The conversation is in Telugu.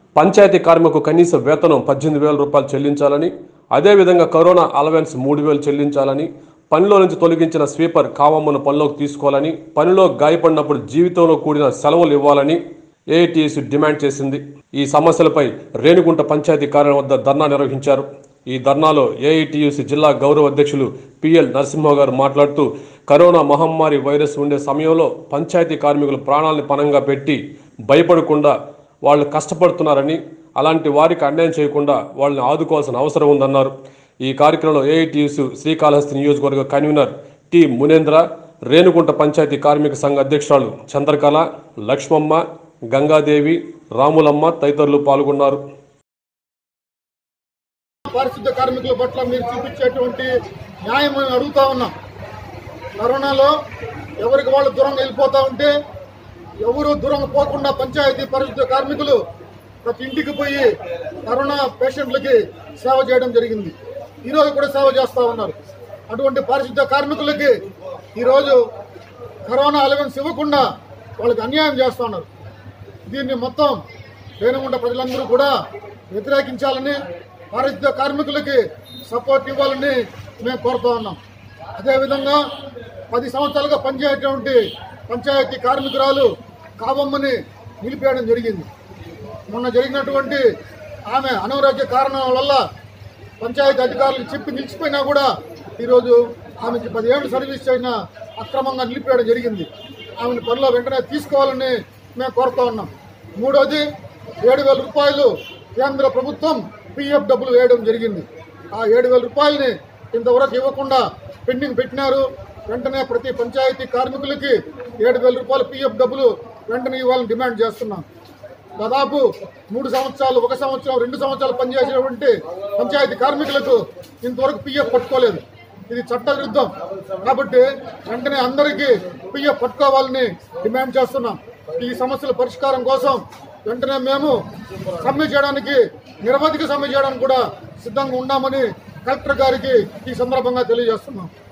పంచాయతీ కార్మికు కనీస వేతనం పద్దెనిమిది వేల రూపాయలు చెల్లించాలని అదేవిధంగా కరోనా అలవెన్స్ మూడు వేలు చెల్లించాలని పనిలో నుంచి తొలగించిన స్వీపర్ కావమ్మను పనిలోకి తీసుకోవాలని పనిలో గాయపడినప్పుడు జీవితంలో కూడిన సెలవులు ఇవ్వాలని ఏఐటీసీ డిమాండ్ చేసింది ఈ సమస్యలపై రేణిగుంట పంచాయతీ కార్యాలయం వద్ద ధర్నా నిర్వహించారు ఈ ధర్నాలో ఏఐటీయూసీ జిల్లా గౌరవ అధ్యక్షులు పిఎల్ నరసింహ గారు మాట్లాడుతూ కరోనా మహమ్మారి వైరస్ ఉండే సమయంలో పంచాయతీ కార్మికులు ప్రాణాలను పణంగా పెట్టి భయపడకుండా వాళ్ళు కష్టపడుతున్నారని అలాంటి వారికి అన్యాయం చేయకుండా వాళ్ళని ఆదుకోవాల్సిన అవసరం ఉందన్నారు ఈ కార్యక్రమంలో ఏఐటీయూసీ శ్రీకాళహస్తి నియోజకవర్గ కన్వీనర్ టి మునేంద్ర రేణుగుంట పంచాయతీ కార్మిక సంఘ అధ్యక్షురాలు చంద్రకళ లక్ష్మమ్మ గంగాదేవి రాములమ్మ తదితరులు పాల్గొన్నారు పారిశుద్ధ కార్మికుల పట్ల మీరు చూపించేటువంటి న్యాయం మేము అడుగుతా ఉన్నాం కరోనాలో ఎవరికి వాళ్ళు దూరంగా వెళ్ళిపోతా ఉంటే ఎవరు దూరం పోకుండా పంచాయతీ పారిశుద్ధ కార్మికులు ప్రతి ఇంటికి పోయి కరోనా పేషెంట్లకి సేవ చేయడం జరిగింది ఈరోజు కూడా సేవ చేస్తూ ఉన్నారు అటువంటి పారిశుద్ధ కార్మికులకి ఈరోజు కరోనా అలవెన్స్ ఇవ్వకుండా వాళ్ళకి అన్యాయం చేస్తూ ఉన్నారు దీన్ని మొత్తం రేణుగుంట ప్రజలందరూ కూడా వ్యతిరేకించాలని పారిశుద్ధ కార్మికులకి సపోర్ట్ ఇవ్వాలని మేము కోరుతా ఉన్నాం అదేవిధంగా పది సంవత్సరాలుగా పనిచేసేటువంటి పంచాయతీ కార్మికురాలు కావమ్మని నిలిపేయడం జరిగింది మొన్న జరిగినటువంటి ఆమె అనారోగ్య కారణాల వల్ల పంచాయతీ అధికారులకు చెప్పి నిలిచిపోయినా కూడా ఈరోజు ఆమెకి పదిహేళ్ళు సర్వీస్ చేసిన అక్రమంగా నిలిపేయడం జరిగింది ఆమెను పనిలో వెంటనే తీసుకోవాలని మేము కోరుతా ఉన్నాం మూడోది ఏడు వేల రూపాయలు కేంద్ర ప్రభుత్వం పిఎఫ్ డబ్బులు వేయడం జరిగింది ఆ ఏడు వేల రూపాయలని ఇంతవరకు ఇవ్వకుండా పెండింగ్ పెట్టినారు వెంటనే ప్రతి పంచాయతీ కార్మికులకి ఏడు వేల రూపాయలు పిఎఫ్ డబ్బులు వెంటనే ఇవ్వాలని డిమాండ్ చేస్తున్నాం దాదాపు మూడు సంవత్సరాలు ఒక సంవత్సరం రెండు సంవత్సరాలు పనిచేసేటువంటి పంచాయతీ కార్మికులకు ఇంతవరకు పిఎఫ్ పట్టుకోలేదు ఇది చట్ట విరుద్ధం కాబట్టి వెంటనే అందరికీ పిఎఫ్ పట్టుకోవాలని డిమాండ్ చేస్తున్నాం ఈ సమస్యల పరిష్కారం కోసం వెంటనే మేము సమ్మె చేయడానికి నిరవధిక సమ్మె చేయడానికి కూడా సిద్ధంగా ఉన్నామని కలెక్టర్ గారికి ఈ సందర్భంగా తెలియజేస్తున్నాం